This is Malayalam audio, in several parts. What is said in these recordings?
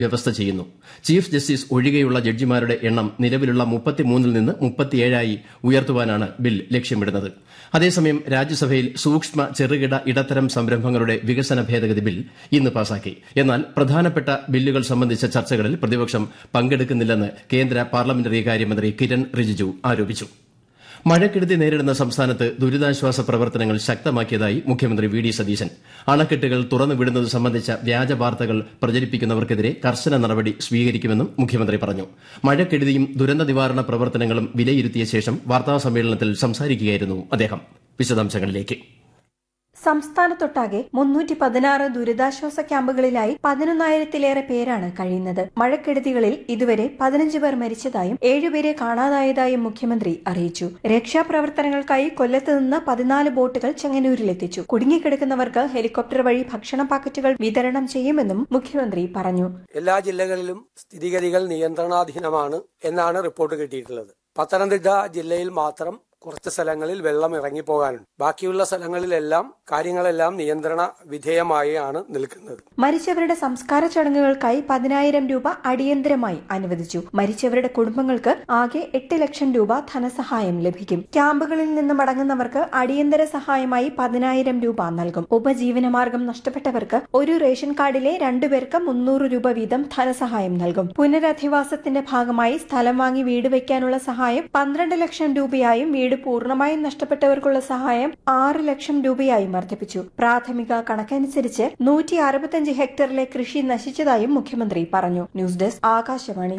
വ്യവസ്ഥ ചെയ്യുന്നു ചീഫ് ജസ്റ്റിസ് ഒഴികെയുള്ള ജഡ്ജിമാരുടെ എണ്ണം നിലവിലുള്ള മുപ്പത്തിമൂന്നിൽ നിന്ന് മുപ്പത്തിയേഴായി ഉയർത്തുവാനാണ് ബിൽ ലക്ഷ്യമിടുന്നത് അതേസമയം രാജ്യസഭയിൽ സൂക്ഷ്മ ചെറുകിട ഇടത്തരം സംരംഭങ്ങളുടെ വികസന ഭേദഗതി ബിൽ ഇന്ന് പാസാക്കി എന്നാൽ പ്രധാനപ്പെട്ട ബില്ലുകൾ സംബന്ധിച്ച ചർച്ചകളിൽ പ്രതിപക്ഷം പങ്കെടുക്കുന്നില്ലെന്ന് കേന്ദ്ര പാർലമെന്ററി കാര്യമന്ത്രി കിരൺ റിജിജു ആരോപിച്ചു മഴക്കെടുതി നേരിടുന്ന സംസ്ഥാനത്ത് ദുരിതാശ്വാസ പ്രവർത്തനങ്ങൾ ശക്തമാക്കിയതായി മുഖ്യമന്ത്രി വി ഡി സതീശൻ അണക്കെട്ടുകൾ തുറന്നുവിടുന്നത് സംബന്ധിച്ച വ്യാജ വാർത്തകൾ പ്രചരിപ്പിക്കുന്നവർക്കെതിരെ കർശന നടപടി സ്വീകരിക്കുമെന്നും മുഖ്യമന്ത്രി പറഞ്ഞു മഴക്കെടുതിയും ദുരന്ത നിവാരണ പ്രവർത്തനങ്ങളും വിലയിരുത്തിയ ശേഷം വാർത്താസമ്മേളനത്തിൽ സംസാരിക്കുകയായിരുന്നു അദ്ദേഹം വിശദാംശങ്ങളിലേക്ക് സംസ്ഥാനത്തൊട്ടാകെ മുന്നൂറ്റി പതിനാറ് ദുരിതാശ്വാസ ക്യാമ്പുകളിലായി പതിനൊന്നായിരത്തിലേറെ പേരാണ് കഴിയുന്നത് മഴക്കെടുതികളിൽ ഇതുവരെ പതിനഞ്ച് പേർ മരിച്ചതായും ഏഴുപേരെ കാണാതായതായും മുഖ്യമന്ത്രി അറിയിച്ചു രക്ഷാപ്രവർത്തനങ്ങൾക്കായി കൊല്ലത്ത് നിന്ന് പതിനാല് ബോട്ടുകൾ ചെങ്ങന്നൂരിലെത്തിച്ചു കുടുങ്ങിക്കിടക്കുന്നവർക്ക് ഹെലികോപ്റ്റർ വഴി ഭക്ഷണ പാക്കറ്റുകൾ വിതരണം ചെയ്യുമെന്നും മുഖ്യമന്ത്രി പറഞ്ഞു എല്ലാ ജില്ലകളിലും സ്ഥിതിഗതികൾ നിയന്ത്രണാധീനമാണ് എന്നാണ് റിപ്പോർട്ട് കിട്ടിയിട്ടുള്ളത് പത്തനംതിട്ട ജില്ലയിൽ മാത്രം കുറച്ച് സ്ഥലങ്ങളിൽ വെള്ളം ഇറങ്ങിപ്പോകാനുണ്ട് ബാക്കിയുള്ള സ്ഥലങ്ങളിലെല്ലാം കാര്യങ്ങളെല്ലാം നിയന്ത്രണ വിധേയമായാണ് നിൽക്കുന്നത് മരിച്ചവരുടെ സംസ്കാര ചടങ്ങുകൾക്കായി പതിനായിരം രൂപ അടിയന്തരമായി അനുവദിച്ചു മരിച്ചവരുടെ കുടുംബങ്ങൾക്ക് ആകെ എട്ട് ലക്ഷം രൂപ ധനസഹായം ലഭിക്കും ക്യാമ്പുകളിൽ നിന്ന് മടങ്ങുന്നവർക്ക് അടിയന്തര സഹായമായി പതിനായിരം രൂപ നൽകും ഉപജീവനമാർഗം നഷ്ടപ്പെട്ടവർക്ക് ഒരു റേഷൻ കാർഡിലെ രണ്ടുപേർക്ക് മുന്നൂറ് രൂപ വീതം ധനസഹായം നൽകും പുനരധിവാസത്തിന്റെ ഭാഗമായി സ്ഥലം വാങ്ങി വീട് വയ്ക്കാനുള്ള സഹായം പന്ത്രണ്ട് ലക്ഷം രൂപയായും വീട് പൂർണ്ണമായും നഷ്ടപ്പെട്ടവർക്കുള്ള സഹായം ആറ് ലക്ഷം രൂപയായും വർദ്ധിപ്പിച്ചു പ്രാഥമിക കണക്കനുസരിച്ച് നൂറ്റി അറുപത്തിയഞ്ച് ഹെക്ടറിലെ കൃഷി നശിച്ചതായും മുഖ്യമന്ത്രി പറഞ്ഞു ന്യൂസ് ഡെസ്ക് ആകാശവാണി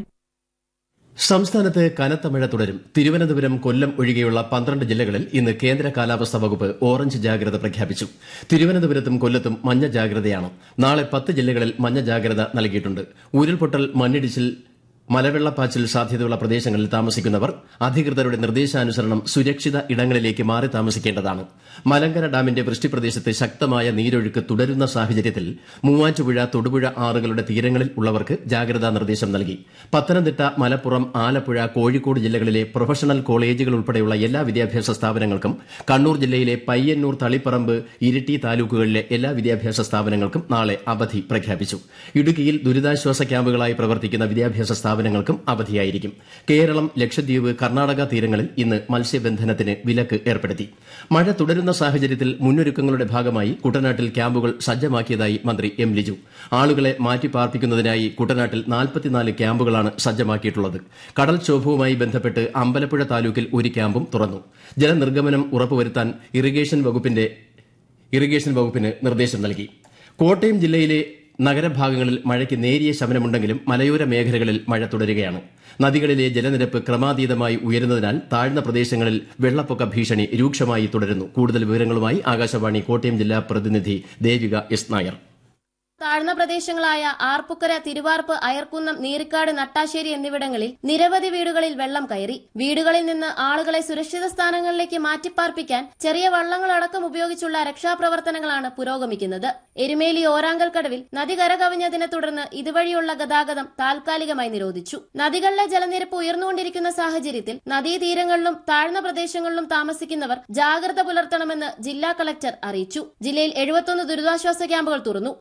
സംസ്ഥാനത്ത് കനത്ത മഴ തുടരും തിരുവനന്തപുരം കൊല്ലം ഒഴികെയുള്ള പന്ത്രണ്ട് ജില്ലകളിൽ ഇന്ന് കേന്ദ്ര കാലാവസ്ഥാ വകുപ്പ് ഓറഞ്ച് ജാഗ്രത പ്രഖ്യാപിച്ചു തിരുവനന്തപുരത്തും കൊല്ലത്തും മഞ്ഞ ജാഗ്രതയാണ് നാളെ പത്ത് ജില്ലകളിൽ മഞ്ഞ ജാഗ്രത നൽകിയിട്ടുണ്ട് ഉരുൾപൊട്ടൽ മണ്ണിടിച്ചിൽ മലവെള്ളപ്പാച്ചിൽ സാധ്യതയുള്ള പ്രദേശങ്ങളിൽ താമസിക്കുന്നവർ അധികൃതരുടെ നിർദ്ദേശാനുസരണം സുരക്ഷിത ഇടങ്ങളിലേക്ക് മാറി താമസിക്കേണ്ടതാണ് മലങ്കര ഡാമിന്റെ വൃഷ്ടിപ്രദേശത്ത് ശക്തമായ നീരൊഴുക്ക് തുടരുന്ന സാഹചര്യത്തിൽ മൂവാറ്റുപുഴ തൊടുപുഴ ആറുകളുടെ തീരങ്ങളിൽ ഉള്ളവർക്ക് ജാഗ്രതാ നിർദ്ദേശം നൽകി പത്തനംതിട്ട മലപ്പുറം ആലപ്പുഴ കോഴിക്കോട് ജില്ലകളിലെ പ്രൊഫഷണൽ കോളേജുകൾ ഉൾപ്പെടെയുള്ള എല്ലാ വിദ്യാഭ്യാസ സ്ഥാപനങ്ങൾക്കും കണ്ണൂർ ജില്ലയിലെ പയ്യന്നൂർ തളിപ്പറമ്പ് ഇരിട്ടി താലൂക്കുകളിലെ എല്ലാ വിദ്യാഭ്യാസ സ്ഥാപനങ്ങൾക്കും നാളെ അവധി പ്രഖ്യാപിച്ചു ഇടുക്കിയിൽ ദുരിതാശ്വാസ ക്യാമ്പുകളായി പ്രവർത്തിക്കുന്ന വിദ്യാഭ്യാസ സ്ഥാപനങ്ങൾക്കും അവധിയായിരിക്കും കേരളം ലക്ഷദ്വീപ് കർണാടക തീരങ്ങളിൽ ഇന്ന് മത്സ്യബന്ധനത്തിന് വിലക്ക് ഏർപ്പെടുത്തി മഴ തുടരുന്ന സാഹചര്യത്തിൽ മുന്നൊരുക്കങ്ങളുടെ ഭാഗമായി കുട്ടനാട്ടിൽ ക്യാമ്പുകൾ സജ്ജമാക്കിയതായി മന്ത്രി എം ലിജു ആളുകളെ മാറ്റിപ്പാർപ്പിക്കുന്നതിനായി കുട്ടനാട്ടിൽ നാൽപ്പത്തിനാല് ക്യാമ്പുകളാണ് സജ്ജമാക്കിയിട്ടുള്ളത് കടൽക്ഷോഭവുമായി ബന്ധപ്പെട്ട് അമ്പലപ്പുഴ താലൂക്കിൽ ഒരു ക്യാമ്പും തുറന്നു ജലനിർഗമനം ഉറപ്പുവരുത്താൻ ഇറിഗേഷൻ വകുപ്പിന്റെ ഇറിഗേഷൻ വകുപ്പിന് നിർദ്ദേശം നൽകി കോട്ടയം ജില്ലയിലെ നഗരഭാഗങ്ങളിൽ മഴയ്ക്ക് നേരിയ ശമനമുണ്ടെങ്കിലും മലയോര മേഖലകളിൽ മഴ തുടരുകയാണ് നദികളിലെ ജലനിരപ്പ് ക്രമാതീതമായി ഉയരുന്നതിനാൽ താഴ്ന്ന പ്രദേശങ്ങളിൽ വെള്ളപ്പൊക്ക ഭീഷണി രൂക്ഷമായി തുടരുന്നു കൂടുതൽ വിവരങ്ങളുമായി ആകാശവാണി കോട്ടയം ജില്ലാ പ്രതിനിധി ദേവിക എസ് നായർ താഴ്ന്ന പ്രദേശങ്ങളായ ആർപ്പുക്കര തിരുവാർപ്പ് അയർക്കുന്നം നീരിക്കാട് നട്ടാശ്ശേരി എന്നിവിടങ്ങളിൽ നിരവധി വീടുകളിൽ വെള്ളം കയറി വീടുകളിൽ നിന്ന് ആളുകളെ സുരക്ഷിത സ്ഥാനങ്ങളിലേക്ക് മാറ്റിപ്പാർപ്പിക്കാൻ ചെറിയ വള്ളങ്ങളടക്കം ഉപയോഗിച്ചുള്ള രക്ഷാപ്രവർത്തനങ്ങളാണ് പുരോഗമിക്കുന്നത് എരുമേലി ഓരാങ്കൽ കടവിൽ നദി കരകവിഞ്ഞതിനെ തുടർന്ന് ഇതുവഴിയുള്ള ഗതാഗതം താൽക്കാലികമായി നിരോധിച്ചു നദികളിലെ ജലനിരപ്പ് ഉയർന്നുകൊണ്ടിരിക്കുന്ന സാഹചര്യത്തിൽ നദീതീരങ്ങളിലും താഴ്ന്ന പ്രദേശങ്ങളിലും താമസിക്കുന്നവർ ജാഗ്രത പുലർത്തണമെന്ന് ജില്ലാ കളക്ടർ അറിയിച്ചു ജില്ലയിൽ എഴുപത്തൊന്ന് ദുരിതാശ്വാസ ക്യാമ്പുകൾ തുറന്നു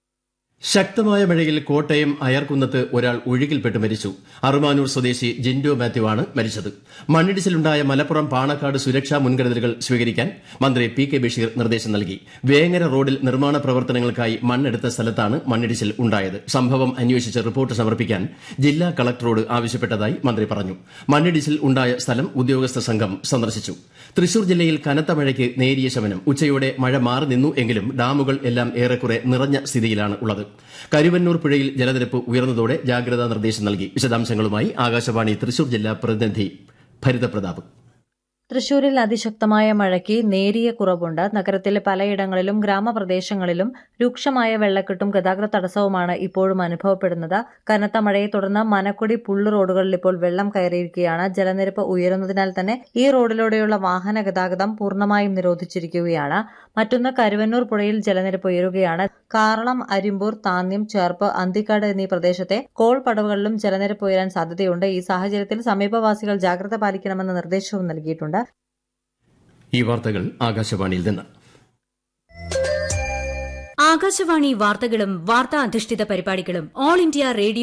ശക്തമായ മഴയിൽ കോട്ടയം അയർക്കുന്നത്ത് ഒരാൾ ഒഴുകിൽപ്പെട്ട് മരിച്ചു അറുമാനൂർ സ്വദേശി ജിൻഡോ മാത്യു ആണ് മരിച്ചത് മണ്ണിടിച്ചിലുണ്ടായ മലപ്പുറം പാണക്കാട് സുരക്ഷാ മുൻകരുതലുകൾ സ്വീകരിക്കാൻ മന്ത്രി പി കെ ബഷീർ നിർദ്ദേശം നൽകി വേങ്ങര റോഡിൽ നിർമ്മാണ പ്രവർത്തനങ്ങൾക്കായി മണ്ണെടുത്ത സ്ഥലത്താണ് മണ്ണിടിച്ചിൽ ഉണ്ടായത് സംഭവം അന്വേഷിച്ച് റിപ്പോർട്ട് സമർപ്പിക്കാൻ ജില്ലാ കളക്ടറോട് ആവശ്യപ്പെട്ടതായി മന്ത്രി പറഞ്ഞു മണ്ണിടിച്ചിൽ ഉണ്ടായ സ്ഥലം ഉദ്യോഗസ്ഥ സംഘം സന്ദർശിച്ചു തൃശൂർ ജില്ലയിൽ കനത്ത മഴയ്ക്ക് നേരിയ ശമനം ഉച്ചയോടെ മഴ മാറി നിന്നു എങ്കിലും ഡാമുകൾ എല്ലാം ഏറെക്കുറെ നിറഞ്ഞ സ്ഥിതിയിലാണ് ഉള്ളത് കരുവന്നൂർ പുഴയിൽ ജലനിരപ്പ് ഉയർന്നതോടെ ജാഗ്രതാ നിർദ്ദേശം നൽകി വിശദാംശങ്ങളുമായി ആകാശവാണി തൃശൂർ ജില്ലാ പ്രതിനിധി ഭരിതപ്രതാപ് തൃശൂരിൽ അതിശക്തമായ മഴയ്ക്ക് നേരിയ കുറവുണ്ട് നഗരത്തിലെ പലയിടങ്ങളിലും ഗ്രാമപ്രദേശങ്ങളിലും രൂക്ഷമായ വെള്ളക്കെട്ടും ഗതാഗത തടസ്സവുമാണ് ഇപ്പോഴും അനുഭവപ്പെടുന്നത് കനത്ത മഴയെ തുടർന്ന് മനക്കൊടി പുള്ളു റോഡുകളിൽ ഇപ്പോൾ വെള്ളം കയറിയിരിക്കുകയാണ് ജലനിരപ്പ് ഉയരുന്നതിനാൽ തന്നെ ഈ റോഡിലൂടെയുള്ള വാഹന ഗതാഗതം പൂർണ്ണമായും നിരോധിച്ചിരിക്കുകയാണ് മറ്റൊന്ന് കരുവന്നൂർ പുഴയിൽ ജലനിരപ്പ് ഉയരുകയാണ് കാറളം അരിമ്പൂർ താന്യം ചേർപ്പ് അന്തിക്കാട് എന്നീ പ്രദേശത്തെ കോൾ പടവുകളിലും ജലനിരപ്പ് ഉയരാൻ സാധ്യതയുണ്ട് ഈ സാഹചര്യത്തിൽ സമീപവാസികൾ ജാഗ്രത പാലിക്കണമെന്ന നിർദ്ദേശവും നൽകിയിട്ടുണ്ട് ഈ വാർത്തകൾ ആകാശവാണിയിൽ നിന്ന് ആകാശവാണി വാർത്തകളും വാർത്താ അധിഷ്ഠിത പരിപാടികളും ഓൾ ഇന്ത്യ റേഡിയോ